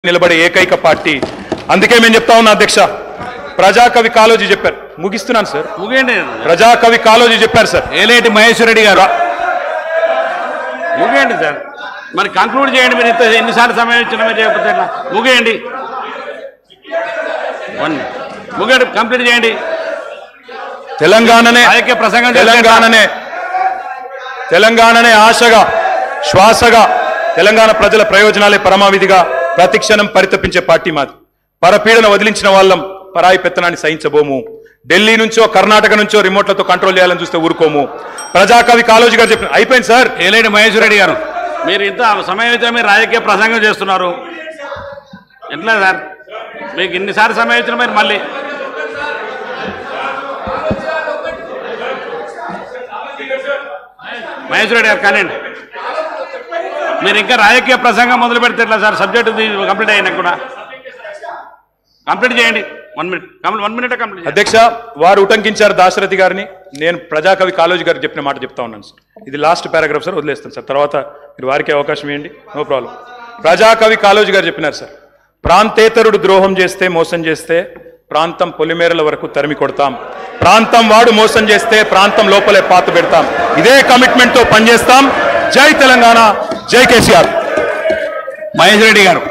నిలబడే ఏకైక పార్టీ అందుకే మేము చెప్తా ఉన్నా అధ్యక్ష ప్రజాకవి కాలోజీ చెప్పారు ముగిస్తున్నాను సార్ ముగియండి ప్రజాకవి కాలోజీ చెప్పారు సార్ ఏలేటి మహేశ్వర రెడ్డి గారు ముగియండి సార్ మరి కంక్లూడ్ చేయండి మీరు ఇంత ఎన్నిసార్లు సమయం ఇచ్చిన మీరు చేయకపోతే ఎట్లా? ముగియండి వన్ ముగియండి కంప్లీట్ చేయండి తెలంగాణనే రాజకీయ ప్రసంగం చేస్తే తెలంగాణనే తెలంగాణనే ఆశగా శ్వాసగా తెలంగాణ ప్రజల ప్రయోజనాలే పరమావిధిగా ప్రతిక్షణం పరితపించే పార్టీ మాది పరపీడన వదిలించిన వాళ్ళం పరాయి పెత్తనాన్ని సహించబోము ఢిల్లీ నుంచో కర్ణాటక నుంచో రిమోట్లతో కంట్రోల్ చేయాలని చూస్తే ఊరుకోము ప్రజాకవి కాలోజీ గారు చెప్పిన అయిపోయింది సార్ ఏలేటి మహేశ్వర రెడ్డి గారు మీరు ఇంత సమయం అయితే మీరు రాజకీయ ప్రసంగం చేస్తున్నారు ఎట్లా సార్ మీకు ఇన్నిసార్లు సమయం ఇచ్చిన మీరు మళ్ళీ మహేశ్వర రెడ్డి గారు కానివ్వండి మీరు ఇంకా రాజకీయ ప్రసంగం మొదలు పెడితే ఎట్లా సార్ సబ్జెక్ట్ కంప్లీట్ అయినా కూడా కంప్లీట్ చేయండి one minute complete one minute complete చేయండి. అధ్యక్ష వారు ఉటంకించారు దాశరథి గారిని నేను ప్రజాకవి కాలోజీ గారికి చెప్పిన మాట చెప్తా ఉన్నాను సార్ ఇది లాస్ట్ పారాగ్రాఫ్ సార్ వదిలేస్తాను సార్ తర్వాత మీరు వారికి అవకాశం ఇవ్వండి నో ప్రాబ్లం ప్రజాకవి కాలోజీ గారు చెప్పినారు సార్ ప్రాంతేతరుడు ద్రోహం చేస్తే మోసం చేస్తే ప్రాంతం పొలిమేరల వరకు తరిమి కొడతాం ప్రాంతం వాడు మోసం చేస్తే ప్రాంతం లోపలే పాత పెడతాం ఇదే కమిట్మెంట్ తో పనిచేస్తాం జై తెలంగాణ జై కేసీఆర్ మహేశ్వర రెడ్డి గారు